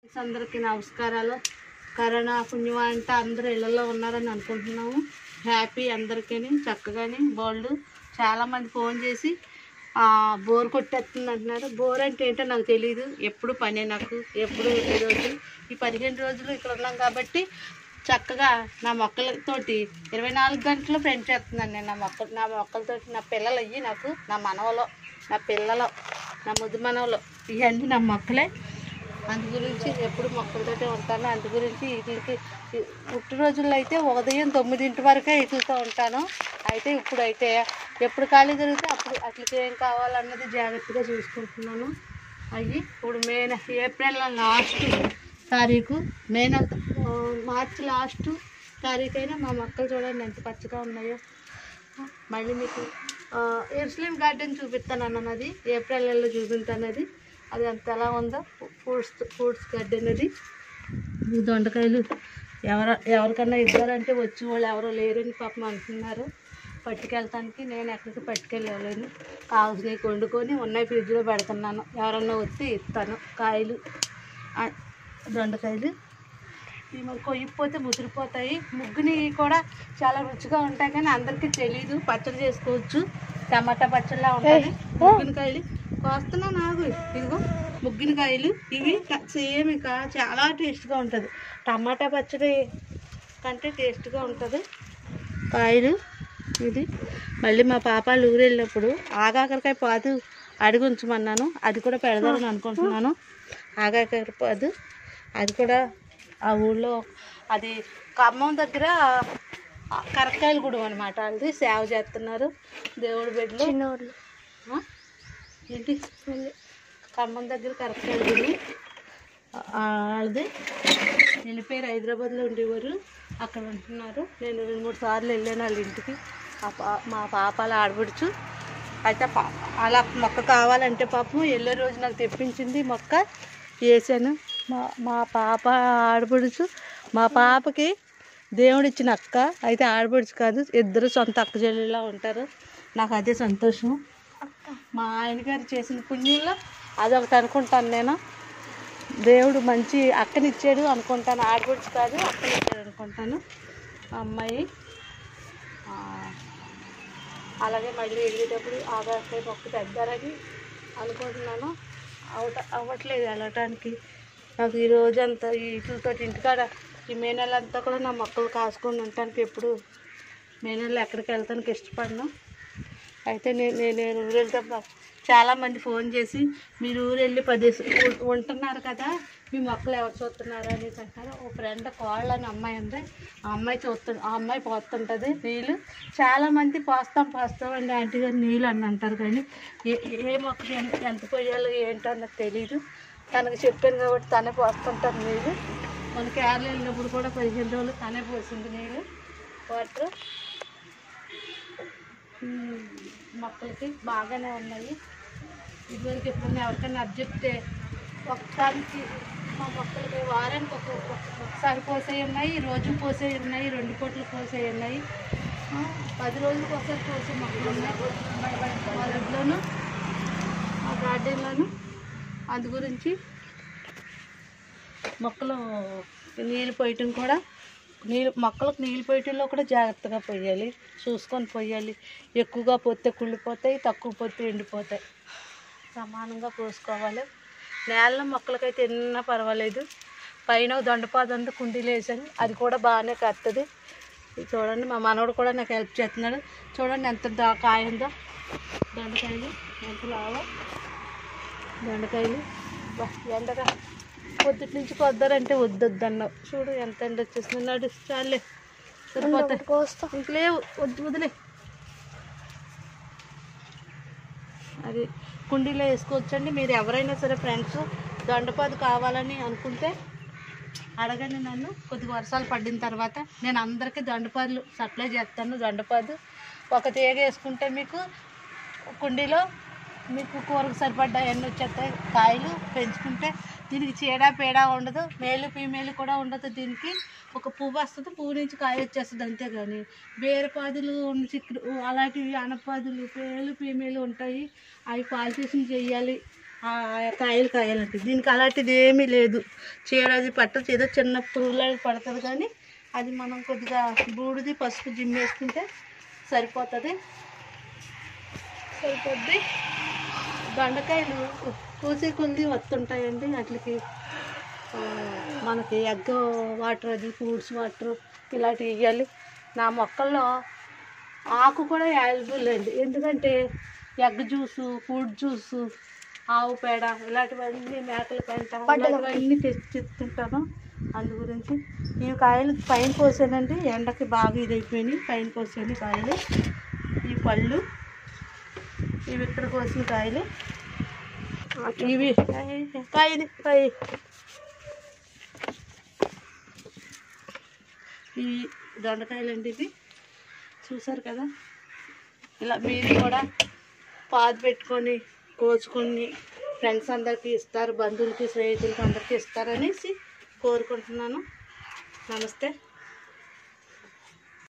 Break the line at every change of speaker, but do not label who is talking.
అందరికీ నమస్కారాలు కరోనా పుణ్యం అంటే అందరూ ఇళ్ళల్లో ఉన్నారని అనుకుంటున్నాము హ్యాపీ అందరికీ చక్కగాని బోల్డ్ చాలామంది ఫోన్ చేసి ఆ, బోర్ కొట్టేస్తుంది అంటున్నారు బోర్ అంటే ఏంటో నాకు తెలియదు ఎప్పుడు పనే నాకు ఎప్పుడు ఈ రోజు ఈ పదిహేను రోజులు ఇక్కడ ఉన్నాం కాబట్టి చక్కగా నా మొక్కలతోటి ఇరవై నాలుగు గంటలు ఫ్రెండ్ చేస్తున్నాను నేను నా మొక్కలు నా మొక్కలతోటి నా పిల్లలు అయ్యి నాకు నా మనవలో నా పిల్లలు నా ముద్దు మనవలు ఇవన్నీ నా మొక్కలే అందు గురించి ఎప్పుడు మొక్కలతోటే ఉంటాను అందు గురించి వీటికి పుట్టినరోజుల్లో అయితే ఉదయం తొమ్మిదింటి వరకే వీటితో ఉంటాను అయితే ఇప్పుడు అయితే ఎప్పుడు ఖాళీ దొరికితే అప్పుడు అట్లకి ఏం కావాలన్నది జాగ్రత్తగా చూసుకుంటున్నాను అవి ఇప్పుడు మే నె- ఏప్రిల్ లాస్ట్ తారీఖు మే నెల ఆ, మార్చి లాస్ట్ తారీఖు అయినా మా మొక్కలు చూడండి ఎంత పచ్చగా ఉన్నాయో మళ్ళీ మీకు ఎర్స్లీం గార్డెన్ చూపిస్తాను అన్నది ఏప్రిల్ నెలలో చూపిస్తాను అది అది అంత ఎలా ఉందో ఫ్రూట్స్ ఫ్రూట్స్ గార్డెన్ అది ఈ దొండకాయలు ఎవర ఎవరికన్నా ఇవ్వాలంటే వచ్చి వాళ్ళు ఎవరో లేరని పాపం అంటున్నారు పట్టుకెళ్తానికి నేను ఎక్కడికి పట్టుకెళ్ళలేను కావాల్సినవి వండుకొని ఉన్నాయి ఫ్రిడ్జ్లో పెడుతున్నాను ఎవరన్నా వస్తే ఇస్తాను కాయలు ఆ, దొండకాయలు ఇవి మరి కొయ్యిపోతే ముదిరిపోతాయి ముగ్గుని కూడా చాలా రుచిగా ఉంటాయి కానీ అందరికీ తెలీదు పచ్చడి చేసుకోవచ్చు టమాటా పచ్చడిలా ఉంటుంది ముగ్గుని కాయలు కోస్తున్నా నాకు ఇదిగో ముగ్గుని కాయలు ఇవి సేమ్ ఇంకా చాలా టేస్ట్గా ఉంటుంది టమాటా పచ్చడి కంటే టేస్ట్గా ఉంటుంది కాయలు ఇది మళ్ళీ మా పాపాలు ఊరు వెళ్ళినప్పుడు ఆగాకరకాయ పాదు అడిగి ఉంచమన్నాను అది కూడా పెడదామని అనుకుంటున్నాను ఆగాకర పాదు అది కూడా ఆ ఊళ్ళో అది ఖమ్మం దగ్గర ఆ కరక్కాయల గుడి అనమాట వాళ్ళది సేవ చేస్తున్నారు దేవుడి బిడ్డలు ఆ? ఏంటి ఖమ్మం దగ్గర కరక్కాయల గుడి ఆ, వాళ్ళది వెళ్ళిపోయారు హైదరాబాద్లో ఉండేవారు అక్కడ ఉంటున్నారు నేను రెండు మూడు సార్లు వెళ్ళాను వాళ్ళ ఇంటికి ఆ పా- మా పాపాల ఆడబడుచు అయితే పా అలా మొక్క కావాలంటే పాపం వెళ్ళే రోజు నాకు తెప్పించింది మొక్క వేసాను మా మా పాప ఆడబడుచు మా పాపకి దేవుడు ఇచ్చిన అక్క అయితే ఆడబడుచు కాదు ఇద్దరు సొంత అక్క చెల్లెలా ఉంటారు నాకు అదే సంతోషం మా ఆయన గారు చేసిన పుణ్యంలో అదొకటి అనుకుంటాను నేను దేవుడు మంచి అక్కనిచ్చాడు అనుకుంటాను ఆడబడుచు కాదు అక్కనిచ్చాడు అనుకుంటాను ఆ అమ్మాయి ఆ, అలాగే మళ్ళీ వెళ్ళేటప్పుడు ఆధారకాయ మొక్క తెద్దారని అనుకుంటున్నాను అవట అవ్వట్లేదు వెళ్ళటానికి నాకు ఈ రోజంతా ఈ వీటితో ఇంటికాడ ఈ మే నెల అంతా కూడా నా మొక్కలు కాసుకొని ఉండటానికి ఎప్పుడు మే నెలలో ఎక్కడికి వెళ్తానికి ఇష్టపడను అయితే నేను నేను నేను ఊరు వెళ్తాను చాలామంది ఫోన్ చేసి మీరు ఊరు వెళ్ళి పది ఉ- ఉంటున్నారు కదా మీ మొక్కలు ఎవరు చూస్తున్నారు అనేసి అంటారు ఓ ఫ్రెండ్ కోళ్ళ అని అమ్మాయి ఉంది ఆ అమ్మాయి చూస్తు ఆ అమ్మాయి పోస్తుంటుంది నీళ్ళు చాలామంది పోస్తాం పోస్తాం అండి ఆంటీ గారు నీళ్ళు అని అంటారు కానీ ఏ ఏ మొక్కకి ఎంత ఎంత పోయాలో ఏంటో నాకు తెలియదు తనకు చెప్పాను కాబట్టి తనే పోస్తుంటారు నీళ్ళు మన కేరళ వెళ్ళినప్పుడు కూడా పదిహేను రోజులు తనే పోసింది నీళ్ళు వాటర్ ఉమ్, మొక్కలకి బాగానే ఉన్నాయి ఇదివరకు ఎప్పుడైనా ఎవరికైనా అర్జు చెప్తే ఒకసారికి మా మొక్కలకి వారానికి ఒక ఒక- ఒకసారి పోసేవి ఉన్నాయి రోజు పోసేవి ఉన్నాయి రెండు పూటలు పోసేవి ఉన్నాయి ఆ, పది రోజులకు ఒకసారి పోసే మొక్కలు ఉన్నాయి మా దొడ్లోను మా గార్డెన్లోను అందు గురించి మొక్కలు నీళ్ళు పోయటం కూడా నీళ్ళు మొక్కలకు నీళ్ళు పోయటంలో కూడా జాగ్రత్తగా పోయాలి చూసుకొని పోయాలి ఎక్కువగా పోతే కుళ్ళిపోతాయి తక్కువ పోతే ఎండిపోతాయి సమానంగా పోసుకోవాలి నేలలో మొక్కలకైతే ఎన్న పర్వాలేదు పైన ఒక దొండపాదు అంతా కుండీలు వేసాను అది కూడా బాగానే కత్తది ఇది చూడండి మా మనవడు కూడా నాకు హెల్ప్ చేస్తున్నాడు చూడండి ఎంత దా కాయ ఉందో దొండకాయలు ఎంత లావో దొండకాయలు బా, ఎండగా పొద్దుటి నుంచి కొద్దారంటే వద్దొద్దన్నావు చూడు ఎంత ఎండ వచ్చేసింది నడు చాలే సరిపోతాయి ఇంక లేవు వద్దు వదిలే అది కుండీలో వేసుకోవచ్చండి మీరు ఎవరైనా సరే ఫ్రెండ్స్ దొండపాదు కావాలని అనుకుంటే అడగండి నన్ను కొద్దిగా వర్షాలు పడిన తర్వాత నేను అందరికీ దొండపాదులు సప్లై చేస్తాను దొండపాదు ఒక తీగ వేసుకుంటే మీకు కుండీలో మీకు కూరకు సరిపడ్డ ఎన్ని వచ్చేస్తాయి కాయలు పెంచుకుంటే దీనికి చీడ పేడ ఉండదు మేలు ఫీమేలు కూడా ఉండదు దీనికి ఒక పువ్వు వస్తుంది పువ్వు నుంచి కాయ వచ్చేస్తుంది అంతేగాని బేరపాదులు చిక్కుడు అలాంటివి అనపాదులు పేలు ఫీమేలు ఉంటాయి అవి పాలిటేషన్ చేయాలి ఆ కాయలు కాయాలంటే దీనికి అలాంటిది ఏమీ లేదు చీడది పట్టదు ఏదో చిన్న పురుగులాగా పడుతుంది కానీ అది మనం కొద్దిగా బూడిది పసుపు జిమ్మేసుకుంటే సరిపోతుంది సరిపోద్ది బెండకాయలు పూసే కొద్ది వస్తుంటాయండి వాటికి ఆ, మనకి ఎగ్ వాటర్ అది ఫ్రూట్స్ వాటర్ ఇలాంటివి ఇవ్వాలి నా మొక్కల్లో ఆకు కూడా అవైలబుల్ అండి ఎందుకంటే ఎగ్ జ్యూసు ఫ్రూట్ జ్యూసు ఆవు పేడ ఇలాంటివన్నీ మేకల పెంట ఇలాంటివన్నీ తెచ్చిస్తుంటాను అందు గురించి ఈ కాయలు పైన కోసానండి ఎండకి బాగా ఇదైపోయినాయి పైన కోసాను కాయలు ఈ పళ్ళు ఇవి ఇక్కడ కోసిన కాయలు ఇవి కాయది కాయ ఈ దొండకాయలు అండి ఇవి చూసారు కదా ఇలా మీరు కూడా పాదు పెట్టుకొని కోసుకొని ఫ్రెండ్స్ అందరికీ ఇస్తారు బంధువులకి స్నేహితులకి అందరికీ ఇస్తారనేసి కోరుకుంటున్నాను నమస్తే